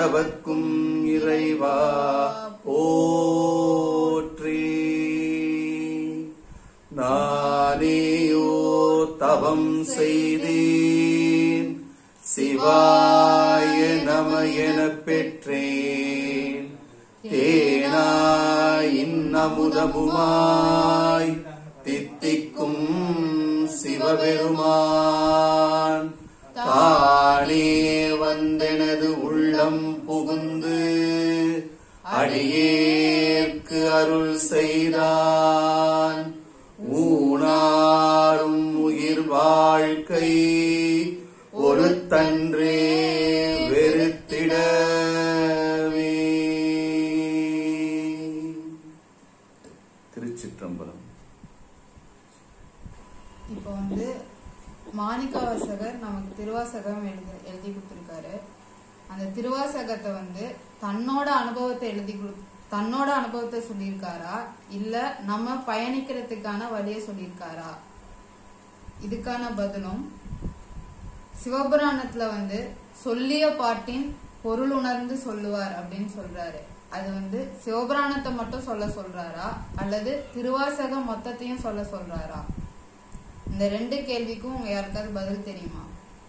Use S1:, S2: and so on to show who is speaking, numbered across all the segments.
S1: மூடவர்க்கும் இறைவா போற்றி நானேயோ தவம் செய்தேன் சிவாய நம எனப் பெற்றேன் தேனாய் இன்னமுதமுமாய் தித்திக்கும் சிவபெருமான் தானே வந்தெனது உள்ளம் புகுந்து அடியேற்கு அருள் செய்தான் ஊனாரும் உயிர் வாழ்க்கை ஒரு தன்றே வெறுத்திடவே திருச்சிற்றம்பலம்
S2: இப்போ வந்து மாணிக்கவாசகர் நமக்கு திருவாசகம் எழுதி எழுதி கொடுத்துருக்காரு அந்த திருவாசகத்தை வந்து தன்னோட அனுபவத்தை எழுதி கொடு தன்னோட அனுபவத்தை சொல்லியிருக்காரா இல்ல நம்ம பயணிக்கிறதுக்கான வழியை சொல்லியிருக்காரா இதுக்கான பதிலும் சிவபுராணத்துல வந்து சொல்லிய பாட்டின் பொருள் உணர்ந்து சொல்லுவார் அப்படின்னு சொல்றாரு அது வந்து சிவபுராணத்தை மட்டும் சொல்ல சொல்றாரா அல்லது திருவாசகம் மொத்தத்தையும் சொல்ல சொல்றாரா இந்த ரெண்டு கேள்விக்கும் உங்க யாருக்காவது பதில் தெரியுமா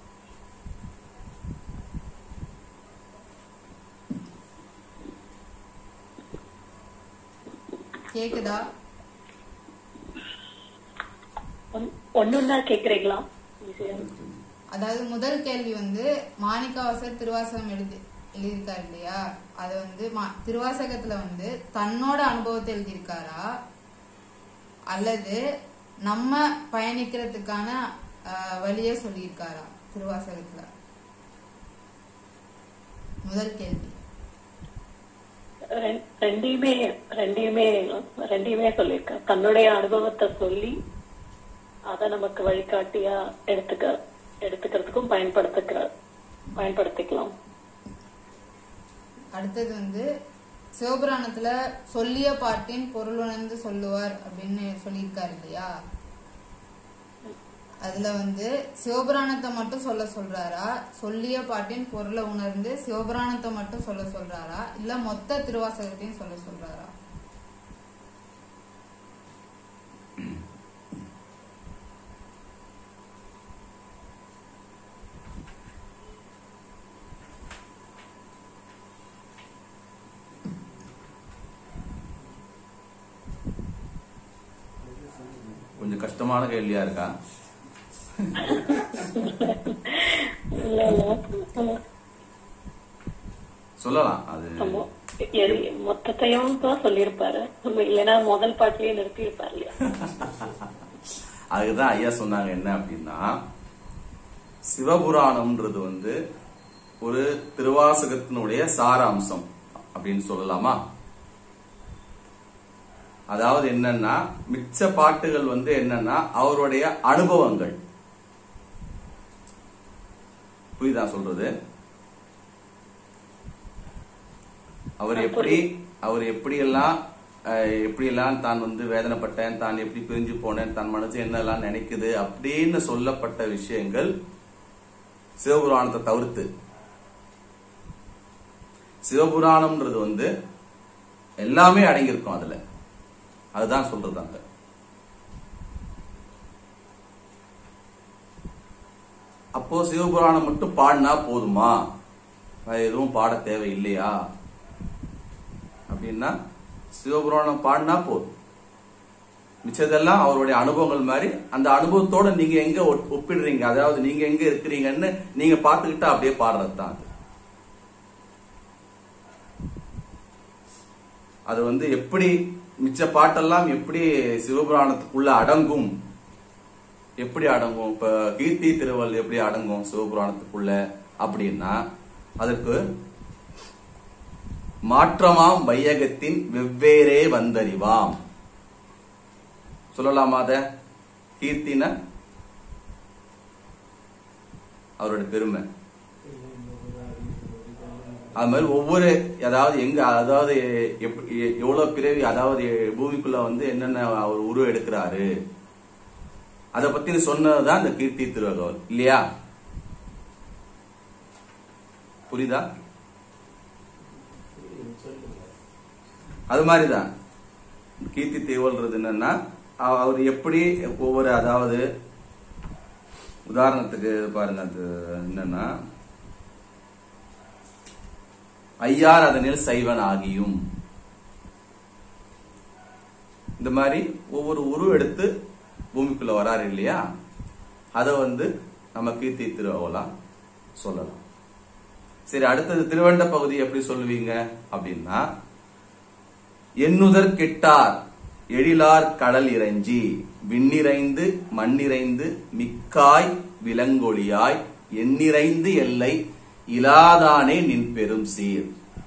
S2: கேக்குதா
S3: ஒன்னொன்னா கேக்குறீங்களா
S2: அதாவது முதல் கேள்வி வந்து மாணிக்கவாசர் திருவாசகம் எழுதி எழுதியிருக்காரு இல்லையா அது வந்து மா- திருவாசகத்துல வந்து தன்னோட அனுபவத்தை எழுதியிருக்காரா அல்லது நம்ம பயணிக்கிறதுக்கான ஆஹ், வழியை சொல்லியிருக்காரா திருவாசகத்துல முதல் கேள்வி
S3: ரெண்- ரெண்டையுமே ரெண்டையுமே ரெண்டையுமே சொல்லியிருக்கேன் தன்னுடைய அனுபவத்தை சொல்லி அத நமக்கு வழிகாட்டியா எடுத்துக்க எடுத்துக்கிறதுக்கும் பயன்படுத்திக்கிற பயன்படுத்திக்கலாம்
S2: அடுத்தது வந்து சிவபுராணத்துல சொல்லிய பாட்டின் பொருள் உணர்ந்து சொல்லுவார் அப்படின்னு சொல்லியிருக்காரு இல்லையா அதுல வந்து சிவபுராணத்தை மட்டும் சொல்ல சொல்றாரா சொல்லிய பாட்டின் பொருளை உணர்ந்து சிவபுராணத்தை மட்டும் சொல்ல சொல்றாரா இல்ல மொத்த திருவாசகத்தையும் சொல்ல சொல்றாரா
S1: கொஞ்சம் கஷ்டமான கேள்வியா இருக்கா
S3: இல்ல இல்ல
S1: சொல்லலாம் அது
S3: ஆமா. எது- மொத்தத்தையும் தான் சொல்லியிருப்பாரு இல்லைன்னா முதல் பாட்டிலேயே நிறுத்தி இருப்பாரு இல்லையா
S1: அதுக்குதான் ஐயா சொன்னாங்க என்ன அப்படின்னா சிவபுராணம்ன்றது வந்து ஒரு திருவாசகத்தினுடைய சாராம்சம் அப்படின்னு சொல்லலாமா அதாவது என்னன்னா மிச்ச பாட்டுகள் வந்து என்னன்னா அவருடைய அனுபவங்கள் புரியுதா சொல்றது அவர் எப்படி அவர் எப்படியெல்லாம் அஹ், எப்படியெல்லாம் தான் வந்து வேதனைப்பட்டேன் தான் எப்படி பிரிஞ்சு போனேன் தன் மனசு என்னெல்லாம் நினைக்குது அப்படின்னு சொல்லப்பட்ட விஷயங்கள் சிவபுராணத்தை தவிர்த்து சிவபுராணம்ன்றது வந்து எல்லாமே அடங்கியிருக்கும் அதுல அதுதான் சொல்றது அங்க அப்போ சிவபுராணம் மட்டும் பாடினா போதுமா வேற எதுவும் பாட தேவை இல்லையா அப்படின்னா சிவபுராணம் பாடினா போதும் மிச்சதெல்லாம் அவருடைய அனுபவங்கள் மாதிரி அந்த அனுபவத்தோட நீங்க எங்க ஒப்- ஒப்பிடுறீங்க அதாவது நீங்க எங்க இருக்கிறீங்கன்னு நீங்க பார்த்துக்கிட்டா அப்படியே பாடுறது தான் அது அது வந்து எப்படி மிச்ச பாட்டெல்லாம் எப்படி சிவபுராணத்துக்குள்ள அடங்கும் எப்படி அடங்கும் இப்ப கீர்த்தி திருவள் எப்படி அடங்கும் சிவபுராணத்துக்குள்ள அப்படின்னா அதற்கு மாற்றமாம் வையகத்தின் வெவ்வேறே வந்தறிவாம் சொல்லலாமா அத கீர்த்தின அவரோட பெருமை அது மாதிரி ஒவ்வொரு அதாவது எங்க அதாவது எப்- எ- எவ்வளவு பிறவி அதாவது பூமிக்குள்ள வந்து என்னென்ன அவர் உருவம் எடுக்கிறாரு அத பத்தி சொன்னதுதான் இந்த கீர்த்தி திருவகவல் இல்லையா புரியுதா அது மாதிரிதான் கீர்த்தி தேவல்றது என்னன்னா அவ- அவர் எப்படி ஒவ்வொரு அதாவது உதாரணத்துக்கு பாருங்க அது என்னன்னா ஐயார் அதனில் சைவன் ஆகியும் இந்த மாதிரி ஒவ்வொரு உரு எடுத்து பூமிக்குள்ள வராரு இல்லையா அத வந்து நம்ம கீர்த்தி திருவலாம் சொல்லலாம் சரி அடுத்தது திருவண்ட பகுதி எப்படி சொல்லுவீங்க அப்படின்னா எண்ணுதற் கெட்டார் எழிலார் கடல் இறைஞ்சி விண்ணிறைந்து மண்ணிறைந்து மிக்காய் விலங்கொழியாய் எண்ணிறைந்து எல்லை இலாதானே நின் பெரும் சீர்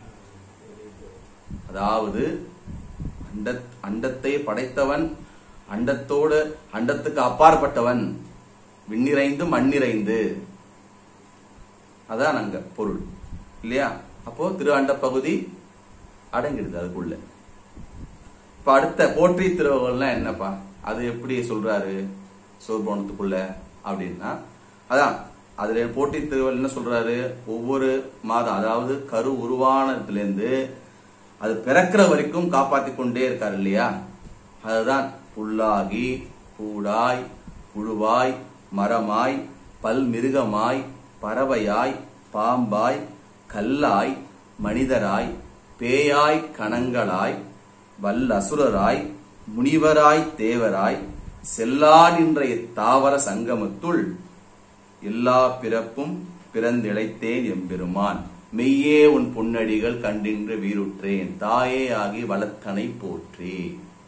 S1: அதாவது அண்ட அண்டத்தை படைத்தவன் அண்டத்தோடு அண்டத்துக்கு அப்பாற்பட்டவன் விண்ணிறைந்து மண்ணிறைந்து அதான் அங்க பொருள் இல்லையா அப்போ திரு அண்ட பகுதி அடங்கிடுது அதுக்குள்ள இப்ப அடுத்த போற்றி திருவகள்னா என்னப்பா அது எப்படி சொல்றாரு சிவபுராணத்துக்குள்ள அப்படின்னா அதான் அதுல போற்றி திருவள் என்ன சொல்றாரு ஒவ்வொரு மாதம் அதாவது கரு உருவானதுல இருந்து அது பிறக்கிற வரைக்கும் காப்பாத்தி கொண்டே இருக்காரு இல்லையா அதுதான் புல்லாகி பூடாய் புழுவாய் மரமாய் பல்மிருகமாய் பறவையாய் பாம்பாய் கல்லாய் மனிதராய் பேயாய் கணங்களாய் வல்லசுரராய் முனிவராய் தேவராய் செல்லா நின்ற இத்தாவர சங்கமத்துள் எல்லா பிறப்பும் பிறந்திழைத்தேன் எம்பெருமான் மெய்யே உன் பொன்னடிகள் கண்டின்று வீருற்றேன் தாயே ஆகி வளர்த்தனை போற்றி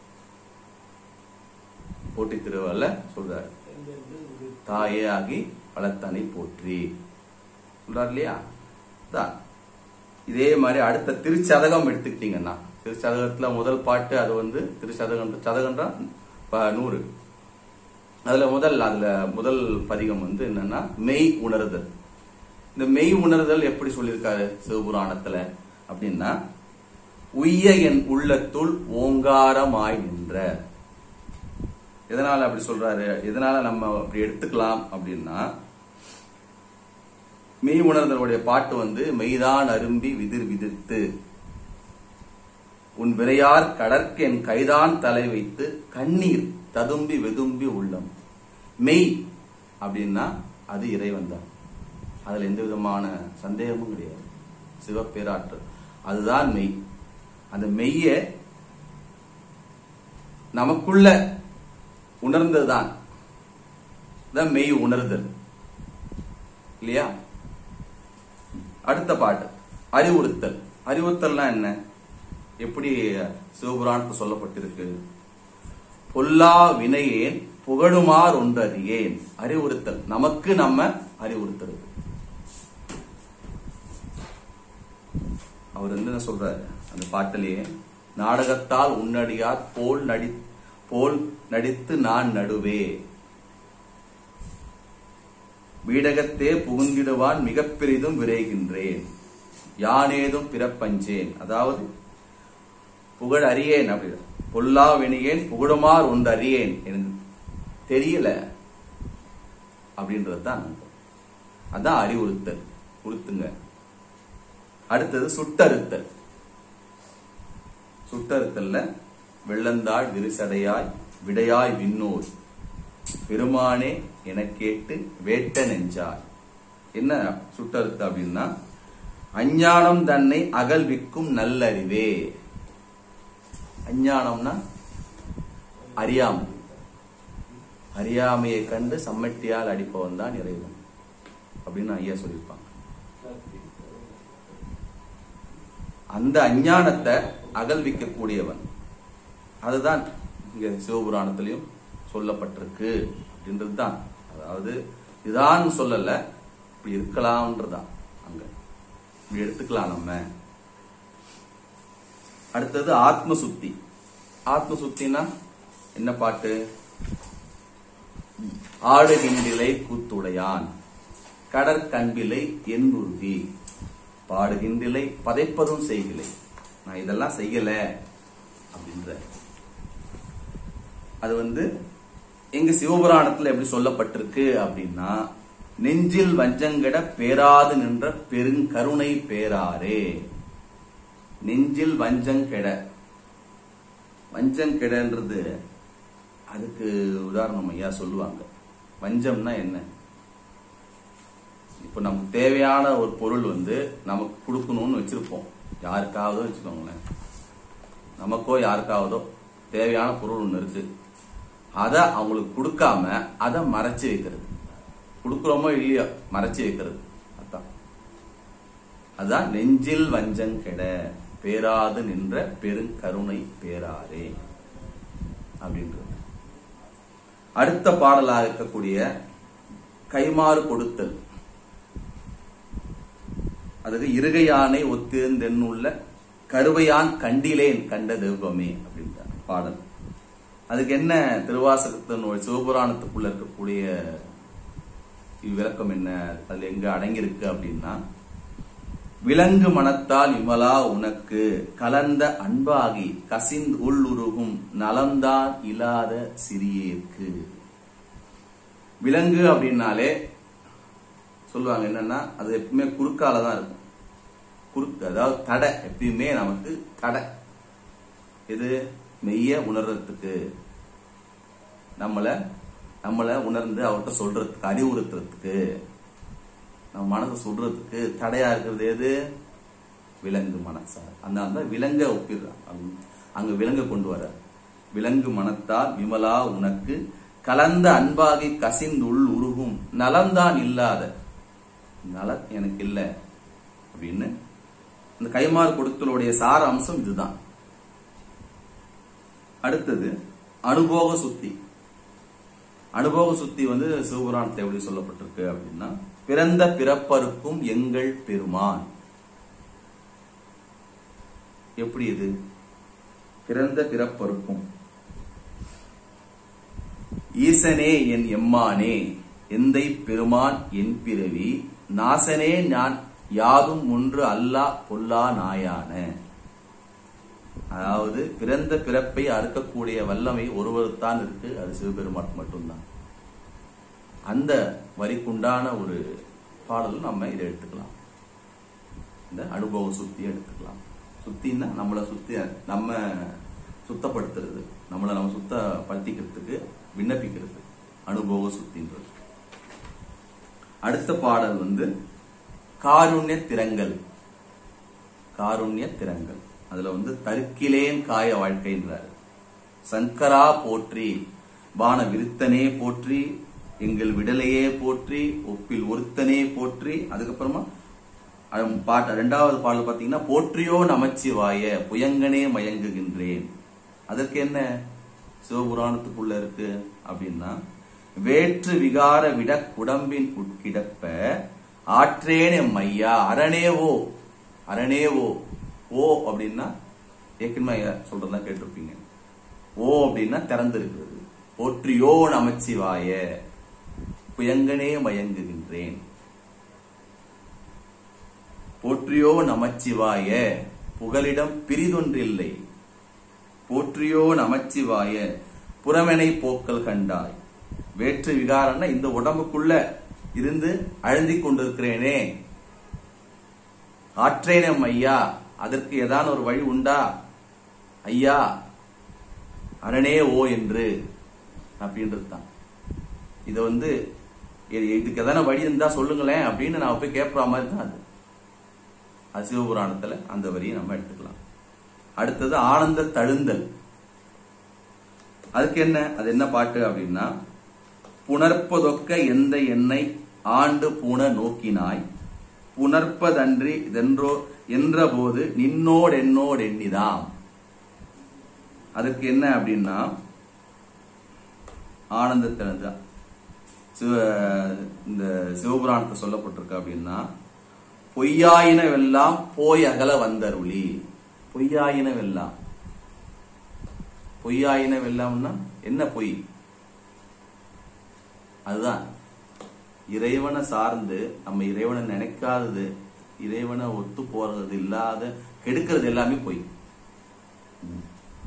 S1: போட்டி திருவல்ல சொல்றாரு தாயே ஆகி வளர்த்தனை போற்றி சொல்றாரு இல்லையா தான் இதே மாதிரி அடுத்த திருச்சதகம் எடுத்துக்கிட்டீங்கன்னா திருச்சதகத்துல முதல் பாட்டு அது வந்து திருச்சதகம் சதகன்றா ப- நூறு அதுல முதல் அதுல முதல் பதிகம் வந்து என்னன்னா மெய் உணர்தல் இந்த மெய் உணர்தல் எப்படி சொல்லியிருக்காரு சிவபுராணத்துல அப்படின்னா உய்ய என் உள்ளத்துள் ஓங்காரமாய் நின்ற எதனால அப்படி சொல்றாரு எதனால நம்ம அப்படி எடுத்துக்கலாம் அப்படின்னா மெய் உணர்தலுடைய பாட்டு வந்து மெய்தான் அரும்பி விதிர் விதிர்த்து உன் விரையார் கடற்கு என் கைதான் தலை வைத்து கண்ணீர் ததும்பி வெதும்பி உள்ளம் மெய் அப்படின்னா அது இறைவன் தான் அதுல எந்த விதமான சந்தேகமும் கிடையாது சிவப்பேராற்றல் அதுதான் மெய் அந்த மெய்ய நமக்குள்ள உணர்ந்ததுதான் தான் மெய் உணர்தல் இல்லையா அடுத்த பாட்டு அறிவுறுத்தல் அறிவுறுத்தல்னா என்ன எப்படி சிவபுராணத்தில் சொல்லப்பட்டிருக்கு பொல்லா வினையேன் புகழுமார் ஒன்றறியேன் அறிவுறுத்தல் நமக்கு நம்ம அறிவுறுத்துறது அவர் வந்து என்ன சொல்றாரு அந்த பாட்டிலேயே நாடகத்தால் உன்னடியார் போல் நடி போல் நடித்து நான் நடுவே வீடகத்தே புகுந்திடுவான் மிகப் பெரிதும் விரைகின்றேன் யானேதும் பிறப்பஞ்சேன் அதாவது புகழ் அறியேன் அப்படி பொல்லா வினியேன் புகழுமார் ஒன்று அறியேன் எனக்கு தெரியல அப்படின்றது தான் அதான் அறிவுறுத்தல் கொடுத்துங்க அடுத்தது சுட்டறுத்தல் சுட்டறுத்தல்ல வெள்ளந்தாள் விரிசடையாய் விடையாய் விண்ணோர் பெருமானே எனக் கேட்டு வேட்ட நெஞ்சாய் என்ன சுட்டறுத்து அப்படின்னா அஞ்ஞானம் தன்னை அகல்விக்கும் நல்லறிவே அஞ்ஞானம்னா அறியாமை அறியாமையை கண்டு சம்மட்டியால் அடிப்பவன் தான் இறைவன் அப்படின்னு ஐயா சொல்லியிருப்பாங்க அந்த அஞ்ஞானத்தை அகல்விக்க கூடியவன் அதுதான் இங்க சிவபுராணத்திலையும் சொல்லப்பட்டிருக்கு அப்படின்றது தான் அதாவது இதான் சொல்லல இப்படி இருக்கலாம்ன்றதான் அங்க இப்படி எடுத்துக்கலாம் நம்ம அடுத்தது ஆத்ம சுத்தி ஆத்ம சுத்தினா என்ன பாட்டு ஆடுகின்றிலை கூத்துடையான் கடற்கண்பிலை என்புருகி பாடுகின்றிலை பதைப்பதும் செய்கிலை நான் இதெல்லாம் செய்யல அப்படின்ற அது வந்து எங்க சிவபுராணத்துல எப்படி சொல்லப்பட்டிருக்கு அப்படின்னா நெஞ்சில் வஞ்சங்கட பேராது நின்ற பெருங்கருணை பேராரே நெஞ்சில் வஞ்சம் கெட வஞ்சம் கெடன்றது அதுக்கு உதாரணம் ஐயா சொல்லுவாங்க வஞ்சம்னா என்ன இப்போ நமக்கு தேவையான ஒரு பொருள் வந்து நமக்கு கொடுக்கணும்னு வச்சிருப்போம் யாருக்காவதோ வச்சுக்கோங்களேன் நமக்கோ யாருக்காவதோ தேவையான பொருள் ஒன்று இருக்கு அதை அவங்களுக்கு கொடுக்காம அதை மறைச்சு வைக்கிறது கொடுக்குறோமோ இல்லையோ மறைச்சு வைக்கிறது அதான் அதான் நெஞ்சில் வஞ்சம் கெட பேராது நின்ற பெருங்கருணை பேராரே அப்படின்றது அடுத்த பாடலாக இருக்கக்கூடிய கைமாறு கொடுத்தல் அதுக்கு இருகையானை ஒத்திருந்தென்னுள்ள கருவையான் கண்டிலேன் கண்ட தெய்வமே அப்படின்ற பாடல் அதுக்கு என்ன திருவாசகத்தின் சிவபுராணத்துக்குள்ள இருக்கக்கூடிய விளக்கம் என்ன அதுல எங்க அடங்கியிருக்கு அப்படின்னா விலங்கு மனத்தால் இமலா உனக்கு கலந்த அன்பாகி கசிந்து உள்ளுருகும் நலம்தான் இல்லாத சிறியேற்கு விலங்கு அப்படின்னாலே சொல்லுவாங்க என்னன்னா அது எப்பவுமே குறுக்கால தான் இருக்கும் குறுக்கு அதாவது தடை எப்பயுமே நமக்கு தடை இது மெய்ய உணர்றதுக்கு நம்மள நம்மள உணர்ந்து அவர்கிட்ட சொல்றதுக்கு அறிவுறுத்துறதுக்கு நம்ம மனசை சொல்றதுக்கு தடையா இருக்கிறது எது விலங்கு மனசா அந்த அந்த விலங்க ஒப்பிடுறான் அங்க விலங்க கொண்டு வர விலங்கு மனத்தால் விமலா உனக்கு கலந்த அன்பாகி கசிந்துள் உருகும் நலம்தான் இல்லாத நலம் எனக்கு இல்லை அப்படின்னு இந்த கைமாறு கொடுத்தலுடைய சார அம்சம் இதுதான் அடுத்தது அனுபோக சுத்தி அனுபவ சுத்தி வந்து சிவபுராணத்தில் எப்படி சொல்லப்பட்டிருக்கு அப்படின்னா பிறந்த பிறப்பருக்கும் எங்கள் பெருமான் எப்படி இது பிறந்த பிறப்பருக்கும் ஈசனே என் எம்மானே எந்தை பெருமான் என் பிறவி நாசனே நான் யாதும் ஒன்று அல்லா பொல்லா நாயான அதாவது பிறந்த பிறப்பை அறுக்கக்கூடிய வல்லமை ஒருவருத்தான் இருக்கு அது சிவபெருமான் மட்டும்தான் அந்த வரிக்குண்டான ஒரு பாடல் நம்ம இதை எடுத்துக்கலாம் இந்த அனுபவ சுத்தி எடுத்துக்கலாம் சுத்தின்னா நம்மளை சுத்தி நம்ம சுத்தப்படுத்துறது நம்மளை நம்ம சுத்தப்படுத்திக்கிறதுக்கு விண்ணப்பிக்கிறது அனுபவ சுத்தின்றது அடுத்த பாடல் வந்து காருண்ய திறங்கள் காருண்ய திறங்கள் அதுல வந்து தருக்கிலேன் காய வாழ்க்கைன்றார் சங்கரா போற்றி வான விருத்தனே போற்றி எங்கள் விடலையே போற்றி ஒப்பில் ஒருத்தனே போற்றி அதுக்கப்புறமா அஹ் பாட்டு ரெண்டாவது பாடல் பாத்தீங்கன்னா போற்றியோ நமச்சிவாய புயங்கனே மயங்குகின்றேன் அதற்கு என்ன சிவபுராணத்துக்குள்ள இருக்கு அப்படின்னா வேற்று விகார விட குடம்பின் உட்கிடப்ப ஆற்றேன் எம் ஐயா அரணேவோ அரணேவோ ஓ அப்படின்னா ஏற்கனவே ஐயா சொல்றதெல்லாம் கேட்டிருப்பீங்க ஓ அப்படின்னா திறந்து இருக்கிறது போற்றியோ நமச்சிவாய புயங்கனே மயங்குகின்றேன் போற்றியோ நமச்சிவாய புகலிடம் பிரிதொன்றில்லை போற்றியோ நமச்சிவாய புறமெனை போக்கல் கண்டாய் வேற்று விகாரம்னா இந்த உடம்புக்குள்ள இருந்து அழுந்திக் கொண்டிருக்கிறேனே ஆற்றேனம் ஐயா அதற்கு ஏதான ஒரு வழி உண்டா ஐயா அரணே ஓ என்று அப்படின்றது தான் இதை வந்து இது- இதுக்கு எதனா வழி இருந்தா சொல்லுங்களேன் அப்படின்னு நான் போய் கேட்பற மாதிரி தான் அது அது சிவபுராணத்துல அந்த வரியை நம்ம எடுத்துக்கலாம் அடுத்தது ஆனந்த தழுந்தல் அதுக்கு என்ன அது என்ன பாட்டு அப்படின்னா புணர்ப்பதொக்க எந்த எண்ணெய் ஆண்டு பூண நோக்கினாய் புணர்ப்பதன்றி இதென்றோ என்றபோது நின்னோடு என்னோடு எண்ணிதாம் அதுக்கு என்ன அப்படின்னா ஆனந்த திறந்த சிவ இந்த சிவபுராணத்தை சொல்லப்பட்டிருக்கு அப்படின்னா பொய்யாயினவெல்லாம் போய் அகல வந்தருளி பொய்யாயினவெல்லாம் பொய்யாயினவெல்லாம்னா என்ன பொய் அதுதான் இறைவனை சார்ந்து நம்ம இறைவனை நினைக்காதது இறைவனை ஒத்து போறது இல்லாத கெடுக்கிறது எல்லாமே பொய் ம்.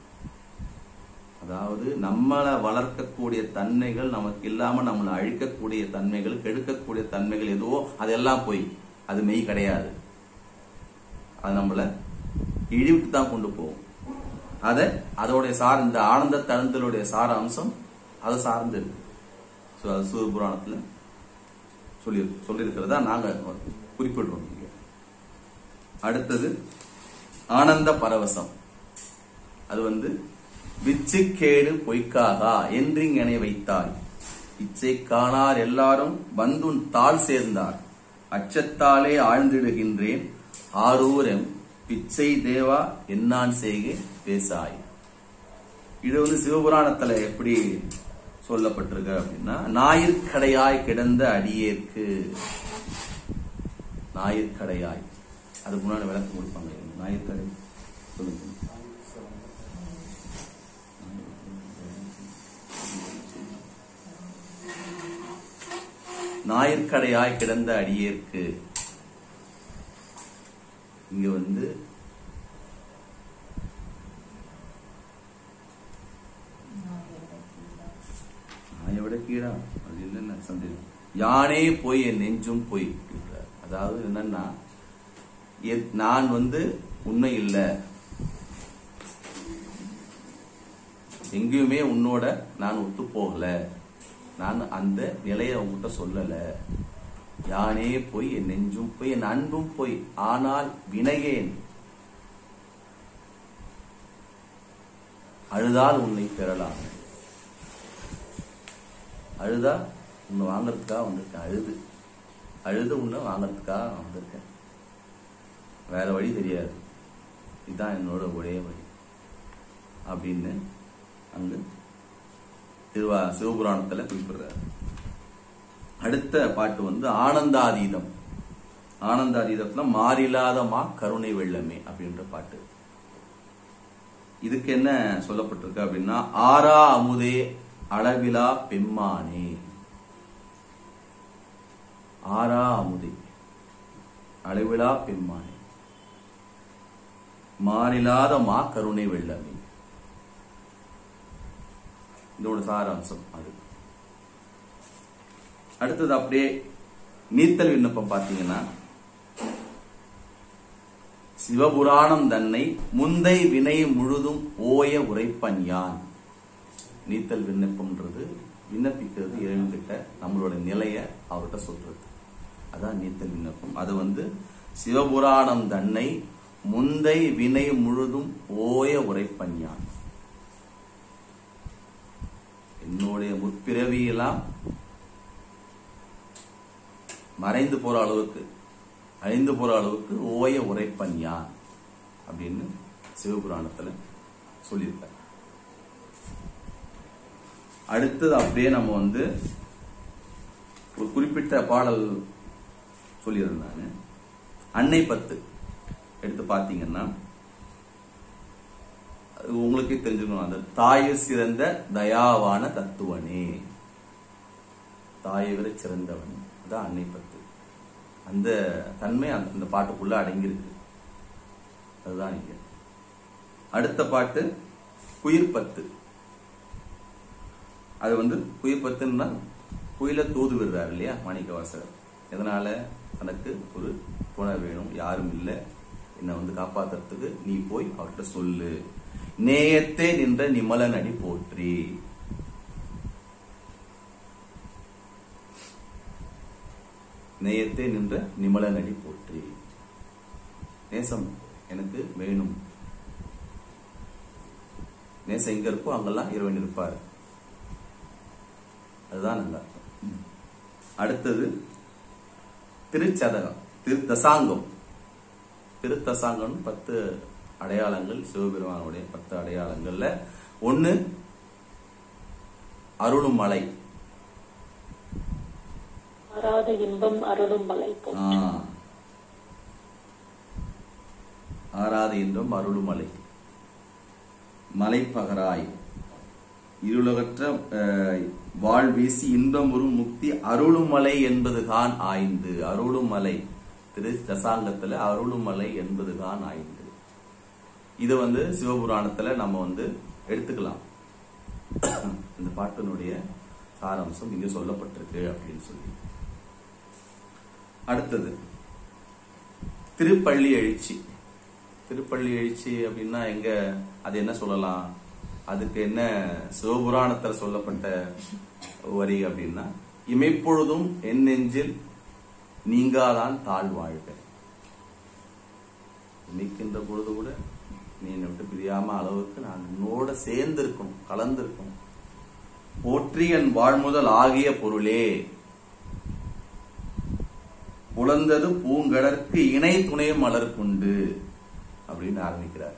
S1: அதாவது நம்மளை வளர்க்கக்கூடிய தன்மைகள் நமக்கு இல்லாம நம்மளை அழிக்கக்கூடிய தன்மைகள் கெடுக்கக்கூடிய தன்மைகள் எதுவோ அதெல்லாம் பொய் அது மெய் கிடையாது அது நம்மள இழிவுக்கு தான் கொண்டு போகும் அத அதோடைய சார் இந்த ஆனந்த தழுந்தலுடைய சார அம்சம் அதை சார்ந்து இருக்கு So, அது சிவபுராணத்துல சொல்லி சொல்லியிருக்கிறதா நாங்க குறிப்பிடுறோம் இங்க. அடுத்தது ஆனந்த பரவசம் அது வந்து விச்சுக்கேடு பொய்க்காகா என்றிங்கனை வைத்தாய் இச்சை காணார் எல்லாரும் வந்துன் தாள் சேர்ந்தார் அச்சத்தாலே ஆழ்ந்திடுகின்றேன் ஆரூரம் பிச்சை தேவா என்னான் செய்கை பேசாய் இது வந்து சிவபுராணத்துல எப்படி சொல்லப்பட்டிருக்கு அப்படின்னா ஞாயிற்கடையாய் கிடந்த அடியேற்கு ஞாயிற்கடையாய் அதுக்கு முன்னாடி விளக்கம் கொடுப்பாங்க ஞாயிற்கடை சொல்லுங்க ஞாயிற்கடையாய் கிடந்த அடியேற்கு இங்க வந்து நாயை விட கீழா அது இல்லைன்னு சந்தேகம் யானே போய் என் நெஞ்சும் போய் அப்படின்றார். அதாவது என்னன்னா எத்- நான் வந்து உண்மை இல்லை எங்கேயுமே உன்னோட நான் ஒத்து போகல நான் அந்த நிலையை உங்ககிட்ட சொல்லல யானே போய் என் நெஞ்சும் போய் என் அன்பும் போய் ஆனால் வினையேன் அழுதால் உன்னை பெறலாம் அழுதா உன்னை வாங்கறதுக்காக வந்திருக்கேன் அழுது அழுது உன்னை வாங்கறதுக்காக வந்திருக்கேன் வேற வழி தெரியாது இதுதான் என்னோட ஒரே வழி அப்படின்னு அங்கு திருவா சிவபுராணத்துல குறிப்பிடுறாரு அடுத்த பாட்டு வந்து ஆனந்தாதீதம் ஆனந்தாதீதத்துல மாறில்லாத மா கருணை வெள்ளமே அப்படின்ற பாட்டு இதுக்கு என்ன சொல்லப்பட்டிருக்கு அப்படின்னா ஆரா அமுதே அளவிலா பெம்மானே ஆரா அமுதே அளவிலா பெம்மானே மாறில்லாத மா கருணை வெள்ளமே இதோட சாராம்சம் அது அடுத்தது அப்படியே நீத்தல் விண்ணப்பம் பார்த்தீங்கன்னா சிவபுராணம் தன்னை முந்தை வினை முழுதும் ஓய உரைப்பன் யான் நீத்தல் விண்ணப்பம்ன்றது விண்ணப்பிக்கிறது இறைவன்கிட்ட நம்மளோட நிலைய அவர்கிட்ட சொல்றது அதான் நீத்தல் விண்ணப்பம் அது வந்து சிவபுராணம் தன்னை முந்தை வினை முழுதும் ஓய உரைப்பன் யான் என்னுடைய முற்பிறவியெல்லாம் மறைந்து போற அளவுக்கு அழிந்து போற அளவுக்கு ஓய உரைப்பன் யான் அப்படின்னு சிவபுராணத்துல சொல்லியிருக்காரு அடுத்தது அப்படியே நம்ம வந்து ஒரு குறிப்பிட்ட பாடல் சொல்லியிருந்தாங்க அன்னை பத்து எடுத்து பார்த்தீங்கன்னா அது உங்களுக்கே தெரிஞ்சுக்கணும் அந்த தாயை சிறந்த தயாவான தத்துவனே தாயை விட சிறந்தவன் அதான் அன்னை பத்து அந்த தன்மை அந்த அந்த பாட்டுக்குள்ள அடங்கியிருக்கு அதுதான் இங்க அடுத்த பாட்டு குயிர் பத்து அது வந்து குயிர் பத்துன்னா குயில தூது விடுறாரு இல்லையா மாணிக்கவாசகர் எதனால தனக்கு ஒரு துணை வேணும் யாரும் இல்லை என்னை வந்து காப்பாத்துறதுக்கு நீ போய் அவர்கிட்ட சொல்லு நேயத்தே நின்ற நிமலன் அடி போற்றி நேயத்தே நின்ற நிமலன் அடி போற்றி நேசம் எனக்கு வேணும் நேசம் எங்க இருக்கோ அங்கெல்லாம் இறைவன் இருப்பார் அதுதான் நல்ல அர்த்தம். அடுத்தது திருச்சதகம் திருத்தசாங்கம் திருத்தசாங்கம் பத்து அடையாளங்கள் சிவபெருமானுடைய பத்து அடையாளங்கள்ல ஒண்ணு அருளும் மலை
S3: ஆறாத இன்பம் அருளும் மலை போ
S1: ஆ. ஆறாத இன்றும் அருளுமலை மலைப்பகராய் இருளகற்ற அஹ், வாழ் வீசி இன்பமுறும் முக்தி அருளுமலை என்பதுதான் ஆய்ந்து அருளுமலை திரு தசாங்கத்துல அருளுமலை என்பதுதான் ஆய்ந்து இது வந்து சிவபுராணத்துல நம்ம வந்து எடுத்துக்கலாம் இந்த பாட்டினுடைய சாராம்சம் இங்க சொல்லப்பட்டிருக்கு அப்படின்னு சொல்லி அடுத்தது திருப்பள்ளி எழுச்சி திருப்பள்ளி எழுச்சி அப்படின்னா எங்க அது என்ன சொல்லலாம் அதுக்கு என்ன சிவபுராணத்துல சொல்லப்பட்ட வரி அப்படின்னா இமைப்பொழுதும் என் நெஞ்சில் நீங்காதான் தாழ்வாழ்க நிற்கின்ற பொழுது கூட நீ என்னை விட்டு பிரியாம அளவுக்கு நான் உன்னோட சேர்ந்து இருக்கணும் கலந்து இருக்கணும் போற்றி என் வாழ்முதல் ஆகிய பொருளே புலந்தது பூங்கடற்கு இணை துணை மலர் கொண்டு அப்படின்னு ஆரம்பிக்கிறார்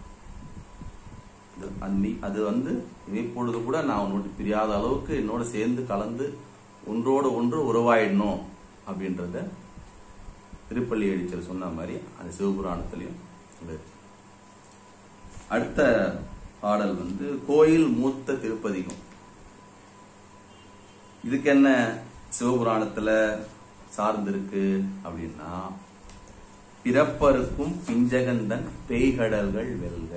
S1: இது அன்னி- அது வந்து இப்பொழுது கூட நான் உன்னோட பிரியாத அளவுக்கு என்னோட சேர்ந்து கலந்து ஒன்றோடு ஒன்று உறவாயிடணும் அப்படின்றத திருப்பள்ளி எழுச்சல் சொன்ன மாதிரி அந்த சிவபுராணத்திலையும் சொல்லிருக்கு அடுத்த பாடல் வந்து கோயில் மூத்த திருப்பதிகம் இதுக்கு என்ன சிவபுராணத்துல சார்ந்திருக்கு அப்படின்னா பிறப்பருக்கும் பிஞ்சகந்தன் பேய்கடல்கள் வெல்க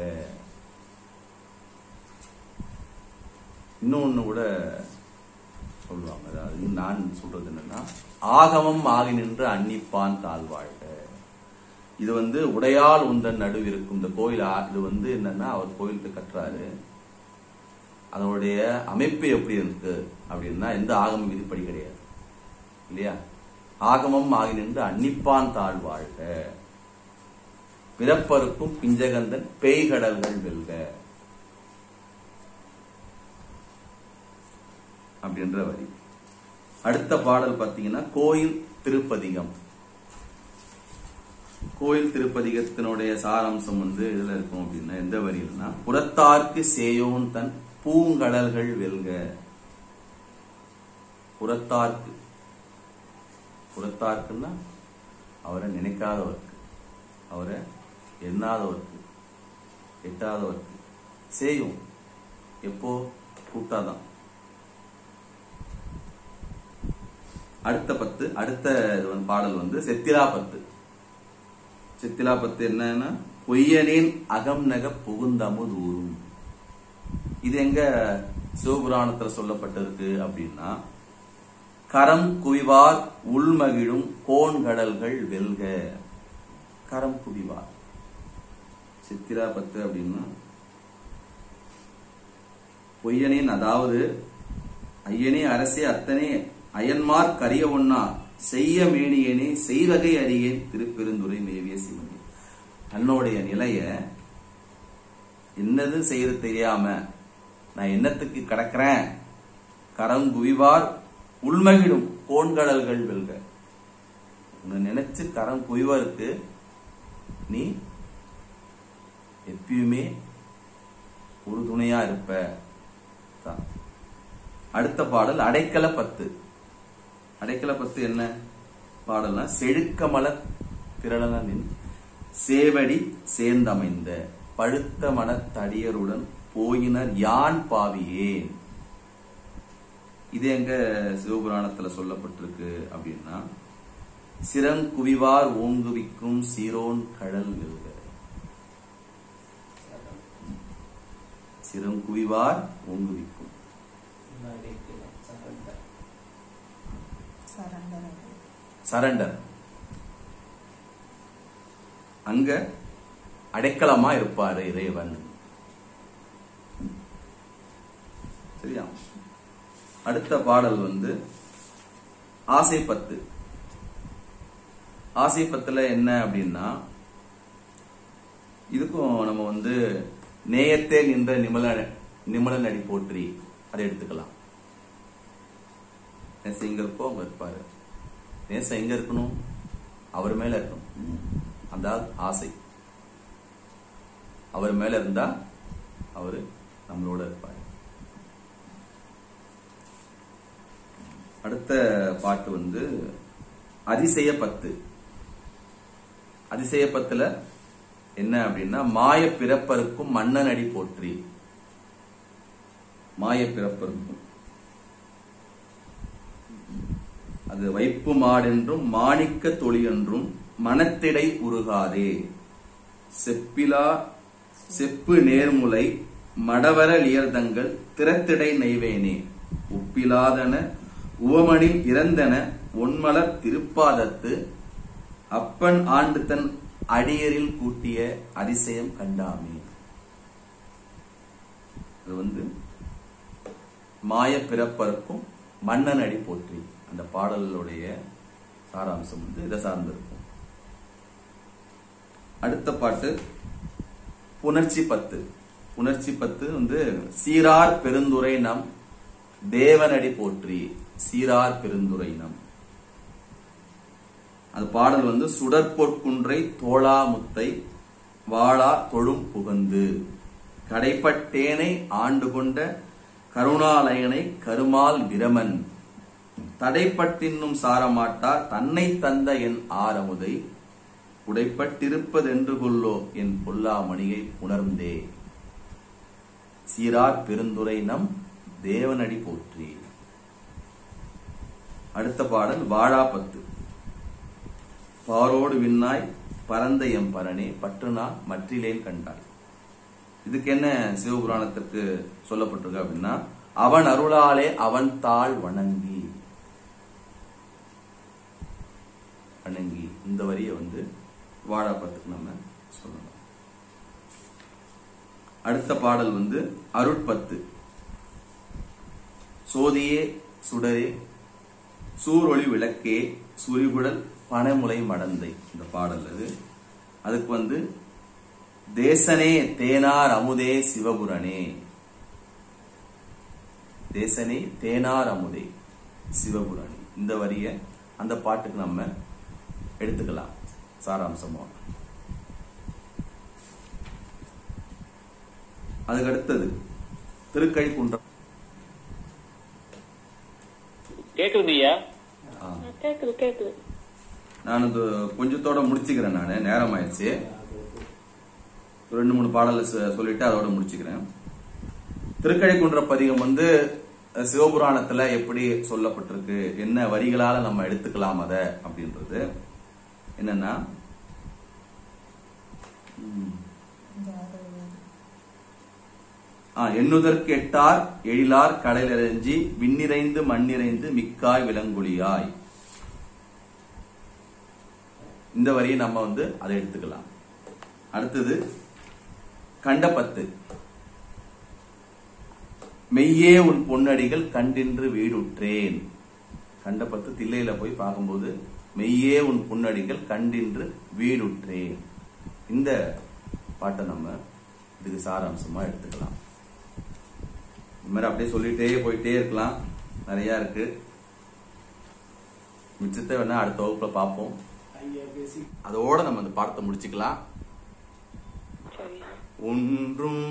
S1: இன்னொன்னு கூட சொல்லுவாங்க அதாவது நான் சொல்றது என்னன்னா ஆகமம் ஆகி நின்று அன்னிப்பான் தாழ்வாழ்க இது வந்து உடையால் உந்தன் நடுவிருக்கும் இந்த கோயில் ஆ- இது வந்து என்னன்னா அவர் கோயிலுக்கு கட்டுறாரு அதனுடைய அமைப்பு எப்படி இருக்கு அப்படின்னா எந்த ஆகம விதிப்படி கிடையாது இல்லையா ஆகமம் ஆகி நின்று அன்னிப்பான் தாழ்வாழ்க பிறப்பருக்கும் பிஞ்சகந்தன் பேய்கடல்கள் வெல்க அப்படின்ற வரி அடுத்த பாடல் பார்த்தீங்கன்னா கோயில் திருப்பதிகம் கோயில் திருப்பதிகத்தினுடைய சாராம்சம் வந்து இதுல இருக்கும் அப்படின்னா எந்த வரியில்னா புறத்தார்க்கு சேயோன் தன் பூங்கடல்கள் வெல்க புறத்தார்க்கு புறத்தார்க்குன்னா அவரை நினைக்காதவர்க்கு அவரை எண்ணாதவர்க்கு எட்டாதவர்க்கு சேயும் எப்போ கூட்டாதான் அடுத்த பத்து அடுத்த இது வந்து பாடல் வந்து செத்திலா பத்து செத்திலா பத்து என்னன்னா பொய்யனின் அகம் நக புகுந்தமுது ஊரும் இது எங்க சிவபுராணத்துல சொல்லப்பட்டிருக்கு அப்படின்னா கரம் குவிவார் உள்மகிழும் கோண்கடல்கள் வெல்க கரம் குவிவார் சித்திரா பத்து அப்படின்னா பொய்யனின் அதாவது ஐயனே அரசே அத்தனே அயன்மார் கரிய ஒன்னா செய்ய மேனியனே செய்வகை அறியேன் திருப்பெருந்துரை மேவிய சிவனே தன்னுடைய நிலைய என்னது செய்யறது தெரியாம நான் என்னத்துக்கு கடக்கிறேன் கரங்குவிவார் உள்மகிடும் கோண்கடல்கள் வெல்க உன்னை நினைச்சு கரம் குவிவருக்கு நீ எப்பயுமே உறுதுணையா இருப்ப தான். அடுத்த பாடல் அடைக்கல பத்து அடைக்கல பத்து என்ன பாடல்னா செழுக்கமல திரளனின் சேவடி சேர்ந்தமைந்த பழுத்த மனத்தடியருடன் போயினர் யான் பாவியேன் இது எங்க சிவபுராணத்துல சொல்லப்பட்டிருக்கு அப்படின்னா சிறங்குவிவார் ஓங்குவிக்கும் சீரோன் கடல் வெல்க சிறங்குவிவார் ஓங்குவிக்கும்
S2: சரண்டர்
S1: சரண்டர் அங்க அடைக்கலமா இருப்பாரு இறைவன் சரியா அடுத்த பாடல் வந்து ஆசை பத்து ஆசை பத்துல என்ன அப்படின்னா இதுக்கும் நம்ம வந்து நேயத்தே நின்ற நிமல நிமலன் அடி போற்றி அதை எடுத்துக்கலாம் நேசம் எங்க இருக்கோ அங்க இருப்பாரு நேசம் எங்க இருக்கணும் அவர் மேல இருக்கணும் அந்த ஆசை அவர் மேல இருந்தா அவரு நம்மளோட இருப்பாரு அடுத்த பாட்டு வந்து அதிசய பத்து அதிசய பத்துல என்ன அப்படின்னா மாய பிறப்பருக்கும் மன்னன் அடி போற்றி மாய பிறப்பருக்கும் அது வைப்பு மாடென்றும் மாணிக்க தொழி என்றும் மனத்திடை உருகாதே செப்பிலா செப்பு நேர்முலை மடவர லியர்தங்கள் திறத்திடை நெய்வேனே உப்பிலாதன உவமணில் இறந்தன ஒன்மலர் திருப்பாதத்து அப்பன் ஆண்டு தன் அடியரில் கூட்டிய அதிசயம் கண்டாமே அது வந்து மாய பிறப்பருக்கும் மன்னன் அடி போற்றி அந்த பாடலுடைய சாராம்சம் வந்து இதை சார்ந்திருக்கும் அடுத்த பாட்டு புணர்ச்சி பத்து புணர்ச்சி பத்து வந்து சீரார் பெருந்துரை நம் தேவனடி போற்றி சீரார் பெருந்துரை நம் அது பாடல் வந்து சுடற்பொற்குன்றை தோளாமுத்தை வாளா தொழும் புகந்து கடைப்பட்டேனை ஆண்டு கொண்ட கருணாலயனை கருமால் பிரமன் தடைப்பட்டின்னும் சாரமாட்டா தன்னை தந்த என் ஆரமுதை உடைப்பட்டிருப்பதென்று கொள்ளோ என் பொல்லாமணியை உணர்ந்தே சீரார் பெருந்துரை நம் தேவனடி போற்றி அடுத்த பாடல் வாழாப்பத்து பாரோடு விண்ணாய் பரந்த எம் பரணே பற்றுனா மற்றிலேன் கண்டாய் இதுக்கு என்ன சிவபுராணத்திற்கு சொல்லப்பட்டிருக்கு அப்படின்னா அவன் அருளாலே அவன் தாள் வணங்கி வணங்கி இந்த வரியை வந்து வாழாப்பத்துக்கு நம்ம சொல்லலாம் அடுத்த பாடல் வந்து அருட்பத்து சோதியே சுடரே சூரொளி விளக்கே சுரிகுடல் பனைமுலை மடந்தை இந்த பாடல் அது அதுக்கு வந்து தேசனே தேனார் அமுதே சிவபுரனே தேசனே தேனார் அமுதே சிவபுரணி இந்த வரிய அந்த பாட்டுக்கு நம்ம எடுத்துக்கலாம் சாராம்சமா அதுக்கு அடுத்தது திருக்கழிக்குன்றம்
S4: கேக்குது ஐயா
S1: ஆ.
S3: கேக்குது கேக்குது
S1: நான் இது கொஞ்சத்தோட முடிச்சுக்கிறேன் நான் நேரம் ஆயிடுச்சு ஒரு ரெண்டு மூணு பாடல சொ- சொல்லிட்டு அதோட முடிச்சுக்கிறேன் திருக்கழிக்குன்ற பதிகம் வந்து அஹ், சிவபுராணத்துல எப்படி சொல்லப்பட்டிருக்கு என்ன வரிகளால நம்ம எடுத்துக்கலாம் அத அப்படின்றது என்னன்னா ம், ஆ, எண்ணுதற்கு எட்டார் எழிலார் கடலிறஞ்சி விண்ணிறைந்து மண்ணிறைந்து மிக்காய் விலங்குழியாய் இந்த வரியை நம்ம வந்து அதை எடுத்துக்கலாம் அடுத்தது கண்டபத்து மெய்யே உன் பொன்னடிகள் கண்டின்று வீடுற்றேன் கண்டபத்து தில்லையில போய் பார்க்கும்போது மெய்யே உன் பொன்னடிகள் கண்டின்று வீடுற்றேன் இந்த பாட்டை நம்ம இதுக்கு சாராம்சமா எடுத்துக்கலாம் இந்த மாதிரி அப்படியே சொல்லிட்டே போயிட்டே இருக்கலாம் நிறைய இருக்கு மிச்சத்தை வேணா அடுத்த வகுப்புல பார்ப்போம் அதோட நம்ம அந்த பாடத்தை முடிச்சுக்கலாம்
S3: சரி
S1: ஒன்றும்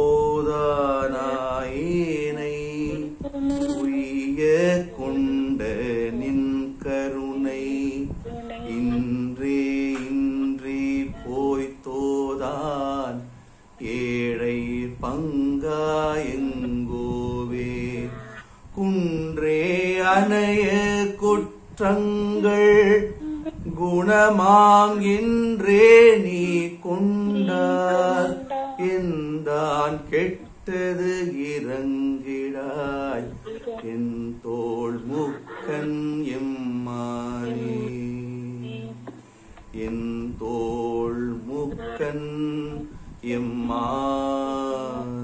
S1: போதானாயினை உய்ய கொண்ட நின் கருணை இன்றே இன்றி போய்த்தோதான் ஏழை பங்காயங்கோவே குன்றே அணைய குற்றங்கள் குணமாம் என்றே நீ கொண்டார் எந்தான் கெட்டது இறங்கிடாய் என் தோள் முக்கன் எம்மானே என் தோள் முக்கன் எம்மானே